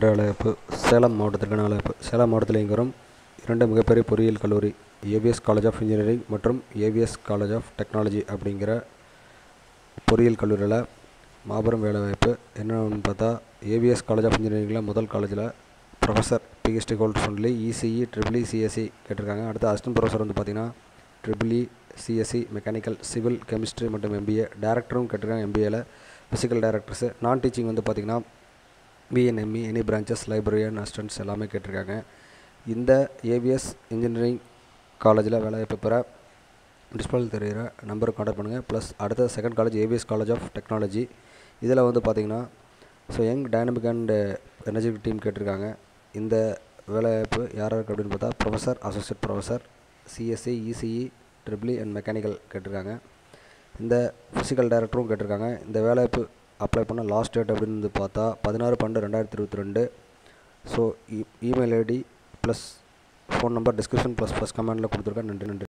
என்ற வேலைவாய்ப்பு சேலம் மாவட்டத்திற்கான வேலைவாய்ப்பு சேலம் மாவட்டத்தில் இயங்கி வரும் இரண்டு மிகப்பெரிய பொறியியல் கல்லூரி ஏவிஎஸ் காலேஜ் ஆஃப் இன்ஜினியரிங் மற்றும் ஏவிஎஸ் காலேஜ் ஆஃப் டெக்னாலஜி அப்படிங்கிற பொறியியல் கல்லூரியில் மாபெரும் வேலைவாய்ப்பு என்னென்னு பார்த்தா ஏவிஎஸ் காலேஜ் ஆஃப் இன்ஜினியரிங்கில் முதல் காலேஜில் professor PhD holders only ECE triple CSC கேட்டிருக்காங்க அடுத்து அசிஸ்டன்ட் ப்ரொஃபஸர் வந்து பார்த்தீங்கன்னா triple CSC mechanical civil chemistry மற்றும் எம்பிஏ டேரக்டரும் கேட்டிருக்காங்க எம்பிஏல ஃபிசிக்கல் டேரக்டர்ஸு நான் டீச்சிங் வந்து பார்த்திங்கன்னா BNME any branches librarian assistants எல்லாமே கேட்டிருக்காங்க இந்த ஏவிஎஸ் இன்ஜினியரிங் காலேஜில் வேலைவாய்ப்பு பெற டிஸ்பிளேல தெரிகிற நம்பருக்கு கான்டாக்ட் பண்ணுங்கள் ப்ளஸ் அடுத்த second college AVS college of technology இதில் வந்து பார்த்திங்கன்னா so young dynamic and energetic team கேட்டிருக்காங்க இந்த வேலைவாய்ப்பு யார் யாருக்கு அப்படின்னு பார்த்தா professor associate professor CSC ECE triple and mechanical கேட்டிருக்காங்க இந்த ஃபிசிக்கல் டைரக்டரும் கேட்டிருக்காங்க இந்த வேலைவாய்ப்பு அப்ளை பண்ண லாஸ்ட் டேட் அப்படின்னு வந்து பார்த்தா பதினாறு பன்னெண்டு ரெண்டாயிரத்தி இருபத்தி ரெண்டு so email ID plus phone number description plus first கமெண்டில் கொடுத்துருக்கேன் நன்றி நன்றி